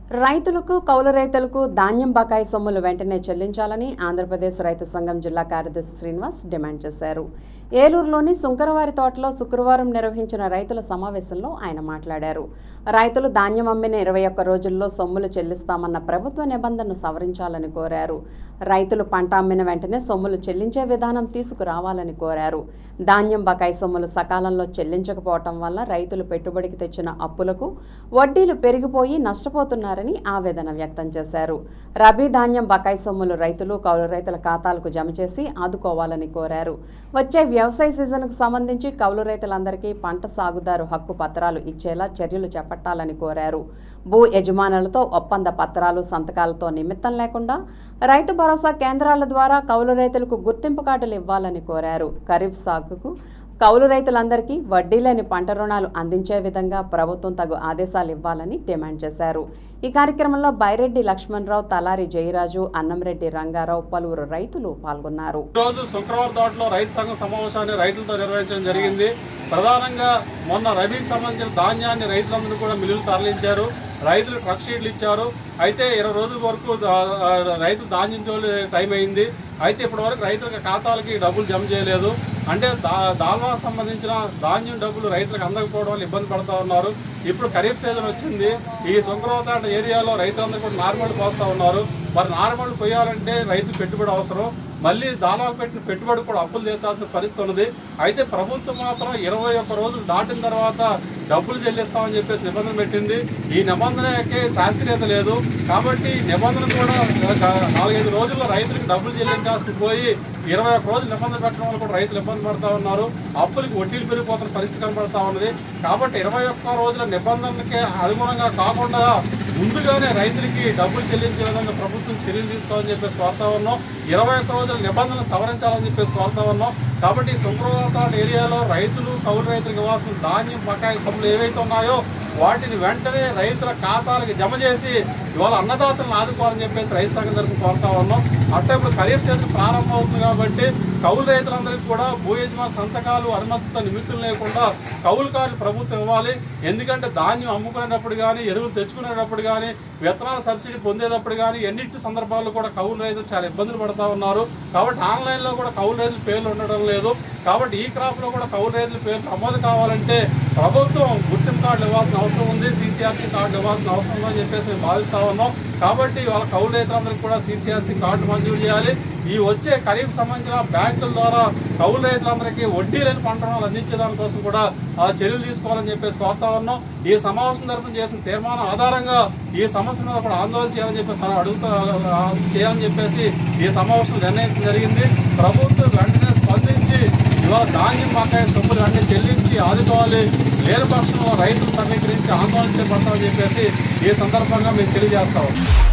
రైతులకు కౌలు రైతులకు ధాన్యం బకాయి సొమ్ములు వెంటనే చెల్లించాలని ఆంధ్రప్రదేశ్ రైతు సంఘం జిల్లా కార్యదర్శి శ్రీనివాస్ డిమాండ్ చేశారు ఏలూరులోని సుంకరవారి తోటలో శుక్రవారం నిర్వహించిన రైతుల సమావేశంలో ఆయన మాట్లాడారు రైతులు ధాన్యం అమ్మిన ఇరవై ఒక్క రోజుల్లో సొమ్ములు చెల్లిస్తామన్న ప్రభుత్వ నిబంధనను సవరించాలని కోరారు రైతులు పంట అమ్మిన వెంటనే సొమ్ములు చెల్లించే విధానం తీసుకురావాలని కోరారు ధాన్యం బకాయి సొమ్ములు సకాలంలో చెల్లించకపోవటం వల్ల రైతులు పెట్టుబడికి తెచ్చిన అప్పులకు వడ్డీలు పెరిగిపోయి నష్టపోతున్నారని ఆవేదన వ్యక్తం చేశారు రబీ ధాన్యం బకాయి సొమ్ములు రైతులు కౌలు రైతుల ఖాతాలకు జమ చేసి ఆదుకోవాలని కోరారు వచ్చే వ్యవసాయ సీజన్కు సంబంధించి కౌలు రైతులందరికీ పంట సాగుదారు హక్కు పత్రాలు ఇచ్చేలా చర్యలు చేపట్టాలని కోరారు భూ యజమానులతో ఒప్పంద పత్రాలు సంతకాలతో నిమిత్తం లేకుండా రైతు భరోసా కేంద్రాల ద్వారా కౌలు రైతులకు గుర్తింపు కార్డులు ఇవ్వాలని కోరారు ఖరీఫ్ సాగుకు కౌలు రైతులందరికీ వడ్డీ లేని పంట రుణాలు అందించే విధంగా ప్రభుత్వం తగు ఆదేశాలు ఇవ్వాలని డిమాండ్ చేశారు ఈ కార్యక్రమంలో బైరెడ్డి లక్ష్మణరావు తలారి జయరాజు అన్నంరెడ్డి రంగారావు పలువురు రైతులు పాల్గొన్నారు ఈ రోజు శుక్రవారం తోటలో రైతు సంఘం సమావేశాన్ని రైతులతో నిర్వహించడం జరిగింది ప్రధానంగా మొన్న రబీకి సంబంధించిన ధాన్యాన్ని రైతులందరూ కూడా మిల్లులు తరలించారు రైతులు ట్రక్ షీట్లు ఇచ్చారు అయితే ఇరవై రోజుల వరకు దా- ఆ, రైతు ధాన్యం తోలే టైం అయింది అయితే ఇప్పటి వరకు రైతుల ఖాతాలకి డబ్బులు జమ చేయలేదు అంటే దా దాల్వా సంబంధించిన ధాన్యం డబ్బులు రైతులకు అందకపోవడం వల్ల ఇబ్బంది పడుతూ ఉన్నారు ఇప్పుడు ఖరీఫ్ సీజన్ వచ్చింది ఈ శుక్రవారం ఏరియాలో రైతులందరూ కూడా నార్మల్ పోస్తూ ఉన్నారు మరి నార్మల్ పోయాలంటే రైతు పెట్టుబడి అవసరం మళ్ళీ దానాలు పెట్టిన పెట్టుబడి కూడా అప్పులు తీర్చాల్సిన పరిస్థితి ఉన్నది అయితే ప్రభుత్వం మాత్రం ఇరవై ఒక్క రోజులు దాటిన తర్వాత డబ్బులు చెల్లిస్తామని చెప్పేసి నిబంధన పెట్టింది ఈ నిబంధనకి శాస్త్రీయత లేదు కాబట్టి ఈ నిబంధన కూడా ఒక నాలుగైదు రోజుల్లో రైతులకు డబ్బులు చెల్లించాల్సి పోయి ఇరవై ఒక్క రోజులు నిబంధన పెట్టడం వల్ల కూడా రైతులు ఇబ్బంది పడతా ఉన్నారు అప్పులకి వడ్డీలు పెరిగిపోతున్న పరిస్థితి కనబడతా ఉన్నది కాబట్టి ఇరవై ఒక్క రోజుల నిబంధనలకి అనుగుణంగా కాకుండా ముందుగానే రైతులకి డబ్బులు చెల్లించే విధంగా ప్రభుత్వం చర్యలు తీసుకోవాలని చెప్పేసి కోరుతా ఉన్నాం ఇరవై ఒక్క రోజుల నిబంధనలు సవరించాలని చెప్పేసి కోరుతా ఉన్నాం కాబట్టి శుక్రవారం ఏరియాలో రైతులు కౌలు రైతులకు ఇవ్వాల్సిన ధాన్యం బకాయి సొమ్ములు ఏవైతే ఉన్నాయో వాటిని వెంటనే రైతుల ఖాతాలకు జమ చేసి ఇవాళ అన్నదాతలను ఆదుకోవాలని చెప్పేసి రైతు సంఘం తరఫున కోరుతా ఉన్నాం అట్లా ఇప్పుడు ఖరీఫ్ సీజన్ ప్రారంభం అవుతుంది కాబట్టి కౌలు రైతులందరికీ కూడా భూ యజమాని సంతకాలు అనుమతితో నిమిత్తం లేకుండా కౌలు కార్డులు ప్రభుత్వం ఇవ్వాలి ఎందుకంటే ధాన్యం అమ్ముకునేటప్పుడు కానీ ఎరువులు తెచ్చుకునేటప్పుడు కానీ విత్తనాల సబ్సిడీ పొందేటప్పుడు కానీ ఎన్నిటి సందర్భాల్లో కూడా కౌలు రైతులు చాలా ఇబ్బందులు పడతా ఉన్నారు కాబట్టి ఆన్లైన్లో కూడా కౌలు రైతుల పేర్లు ఉండడం లేదు కాబట్టి ఈ క్రాప్లో కూడా కౌలు రైతుల పేర్లు నమోదు కావాలంటే ప్రభుత్వం గుర్తింపు కార్డులు ఇవ్వాల్సిన అవసరం ఉంది సీసీఆర్సీ కార్డు ఇవ్వాల్సిన అవసరం ఉందని చెప్పేసి మేము భావిస్తా ఉన్నాం కాబట్టి వాళ్ళ కౌలు రైతులందరికీ కూడా సీసీఆర్సీ కార్డు మంజూరు చేయాలి ఈ వచ్చే ఖరీఫ్ సంబంధించిన బ్యాంకుల ద్వారా కౌలు రైతులందరికీ వడ్డీ లేని పంట రుణాలు అందించే దానికోసం కూడా ఆ చర్యలు తీసుకోవాలని చెప్పేసి కోరుతా ఉన్నాం ఈ సమావేశం తరఫున చేసిన తీర్మానం ఆధారంగా ఈ సమస్య మీద కూడా ఆందోళన చేయాలని చెప్పేసి మనం అడుగుతా ఆ, చేయాలని చెప్పేసి ఈ సమావేశం నిర్ణయించడం జరిగింది ప్రభుత్వం వెంటనే స్పందించి ఇవాళ ధాన్యం బకాయి సొమ్ములు వెంటనే చెల్లించి ఆదుకోవాలి లేని పక్షంలో రైతులు సమీకరించి ఆందోళన చేపడతామని చెప్పేసి ఈ సందర్భంగా మేము తెలియజేస్తాం